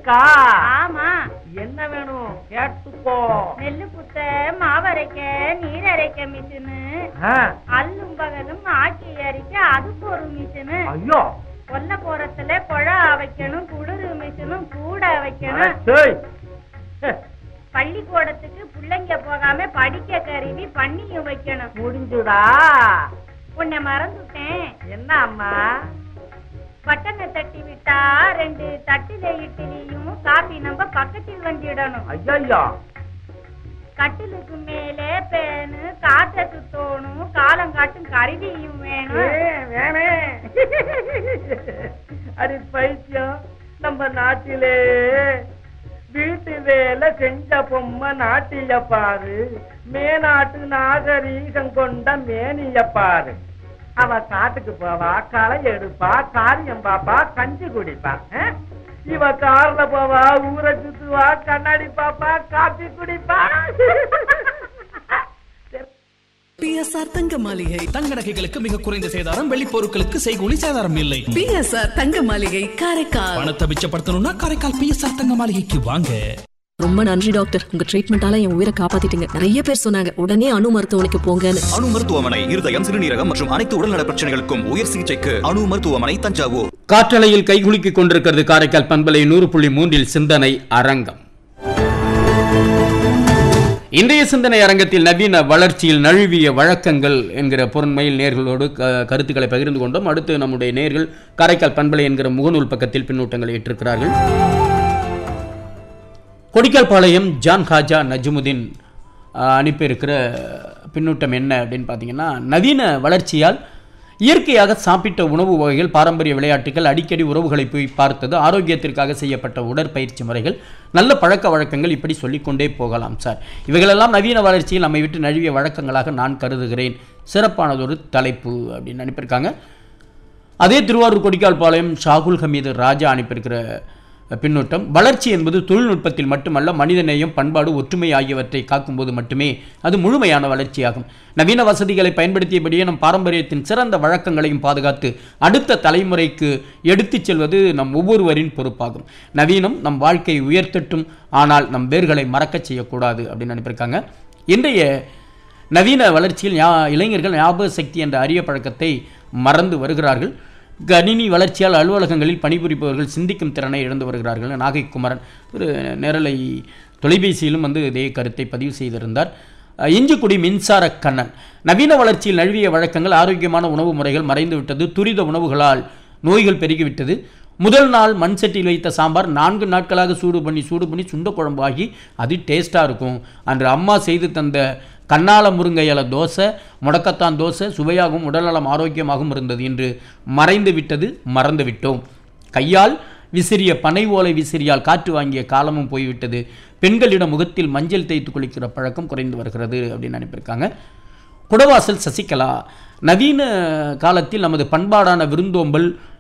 இருக்கா ஆமா என்ன வேணும் கேட்டுக்கோ நெல்லு குத்த மாவரைக்க நீர் அரைக்க மிஷினு ஆ, அல்லும் பகலும் ஆக்கி அரைக்க அதுக்கு ஒரு மிஷினு ஐயோ கொல்ல போறத்துல குழா வைக்கணும் குளிர் மிஷினும் கூட வைக்கணும் அடச்சேய். ஹே, பள்ளிக்கூடத்துக்கு பிள்ளைங்க போகாம படிக்க கருவி பண்ணியும் வைக்கணும் முடிஞ்சுடா உன்னை மறந்துட்டேன் என்ன அம்மா பட்டனை தட்டி விட்டா ரெண்டு தட்டில இட்லியும் காபி நம்ம பக்கத்தில் வந்துடணும் ஐயோ கட்டிலுக்கு மேலே பேனு காற்ற சுத்தணும் காலம் காட்டும் கருவியும் வேணும் வேணே அடி பைத்தியம் நம்ம நாட்டிலே வீட்டு வேலை செஞ்ச பொம்மை நாட்டிய பாரு மேநாட்டு நாகரீகம் கொண்ட மேனிய பாரு அவ காட்டுக்கு போவா களை எடுப்பா காரியம் பாப்பா கஞ்சி குடிப்பா ஆ? இவ கார்ல போவா ஊரை சுத்துவா கண்ணாடி பாப்பா காப்பி குடிப்பா பிஎஸ்ஆர் தங்க மாளிகை தங்க நகைகளுக்கு மிக குறைந்த சேதாரம் வெள்ளி பொருட்களுக்கு செய்கூலி சேதாரம் இல்லை பிஎஸ்ஆர் தங்க மாளிகை காரைக்கால் பணத்தை மிச்சப்படுத்தணும்னா காரைக்கால் பிஎஸ்ஆர் தங்க மாளிகைக்கு வாங்க ரொம்ப நன்றி டாக்டர் உங்க ட்ரீட்மெண்டால என் உயிரை காப்பாத்திட்டீங்க நிறைய பேர் சொன்னாங்க உடனே அணு மருத்துவமனைக்கு போங்கன்னு அணு மருத்துவமனை இருதயம் சிறுநீரகம் மற்றும் அனைத்து உடல்நல பிரச்சனைகளுக்கும் உயர் சிகிச்சைக்கு அணு மருத்துவமனை தஞ்சாவூர் காற்றலையில் கைகுலுக்கிக் கொண்டிருக்கிறது காரைக்கால் பண்பலை நூறு புள்ளி மூன்றில் சிந்தனை அரங்கம் இன்றைய சிந்தனை அரங்கத்தில் நவீன வளர்ச்சியில் நழுவிய வழக்கங்கள் என்கிற பொருண்மையில் நேர்களோடு க- கருத்துக்களை பகிர்ந்து கொண்டோம் அடுத்து நம்முடைய நேர்கள் காரைக்கால் பண்பலை என்கிற முகநூல் பக்கத்தில் பின்னூட்டங்களை ஏற்றிருக்கிறார்கள் கொடிக்கால்பாளையம் ஜான் ஹாஜா நஜ்முதீன் அஹ், அனுப்பியிருக்கிற பின்னூட்டம் என்ன அப்படின்னு பார்த்தீங்கன்னா நவீன வளர்ச்சியால் இயற்கையாக சாப்பிட்ட உணவு வகைகள் பாரம்பரிய விளையாட்டுகள் அடிக்கடி உறவுகளை போய் பார்த்தது ஆரோக்கியத்திற்காக செய்யப்பட்ட உடற்பயிற்சி முறைகள் நல்ல பழக்க வழக்கங்கள் இப்படி சொல்லிக்கொண்டே போகலாம் சார் இவைகளெல்லாம் நவீன வளர்ச்சியில் நம்மை விட்டு நழுவிய வழக்கங்களாக நான் கருதுகிறேன் சிறப்பானதொரு தலைப்பு அப்படின்னு அனுப்பியிருக்காங்க அதே திருவாரூர் கொடிக்கால்பாளையம் ஷாகுல் ஹமீது ராஜா அனுப்பியிருக்கிற பின்னூட்டம் வளர்ச்சி என்பது தொழில்நுட்பத்தில் மட்டுமல்ல மனிதநேயம் பண்பாடு ஒற்றுமை ஆகியவற்றை காக்கும்போது மட்டுமே அது முழுமையான வளர்ச்சியாகும் நவீன வசதிகளை பயன்படுத்தியபடியே நம் பாரம்பரியத்தின் சிறந்த வழக்கங்களையும் பாதுகாத்து அடுத்த தலைமுறைக்கு எடுத்துச் செல்வது நம் ஒவ்வொருவரின் பொறுப்பாகும் நவீனம் நம் வாழ்க்கையை உயர்த்தட்டும் ஆனால் நம் வேர்களை மறக்கச் செய்யக்கூடாது அப்படின்னு அனுப்பியிருக்காங்க இன்றைய நவீன வளர்ச்சியில் ஞா- இளைஞர்கள் ஞாபக சக்தி என்ற அரிய பழக்கத்தை மறந்து வருகிறார்கள் கணினி வளர்ச்சியால் அலுவலகங்களில் பணிபுரிப்பவர்கள் சிந்திக்கும் திறனை இழந்து வருகிறார்கள் நாகை குமரன் ஒரு நேரலை தொலைபேசியிலும் வந்து இதே கருத்தை பதிவு செய்திருந்தார் அஹ், இஞ்சிக்குடி மின்சார கண்ணன் நவீன வளர்ச்சியில் நழுவிய வழக்கங்கள் ஆரோக்கியமான உணவு முறைகள் மறைந்து விட்டது துரித உணவுகளால் நோய்கள் பெருகிவிட்டது முதல் நாள் மண் சட்டியில் வைத்த சாம்பார் நான்கு நாட்களாக சூடு பண்ணி சூடு பண்ணி சுண்ட குழம்பு ஆகி அது டேஸ்ட்டாக இருக்கும் அன்று அம்மா செய்து தந்த கண்ணால முருங்கை இலை தோசை முடக்கத்தான் தோசை சுவையாகவும் உடல்நலம் ஆரோக்கியமாகவும் இருந்தது இன்று மறைந்து விட்டது மறந்து விட்டோம் கையால் விசிறிய பனை ஓலை விசிறியால் காற்று வாங்கிய காலமும் போய்விட்டது பெண்களிடம் முகத்தில் மஞ்சள் தேய்த்து குளிக்கிற பழக்கம் குறைந்து வருகிறது அப்படின்னு அனுப்பியிருக்காங்க குடவாசல் சசிகலா நவீன காலத்தில் நமது பண்பாடான விருந்தோம்பல்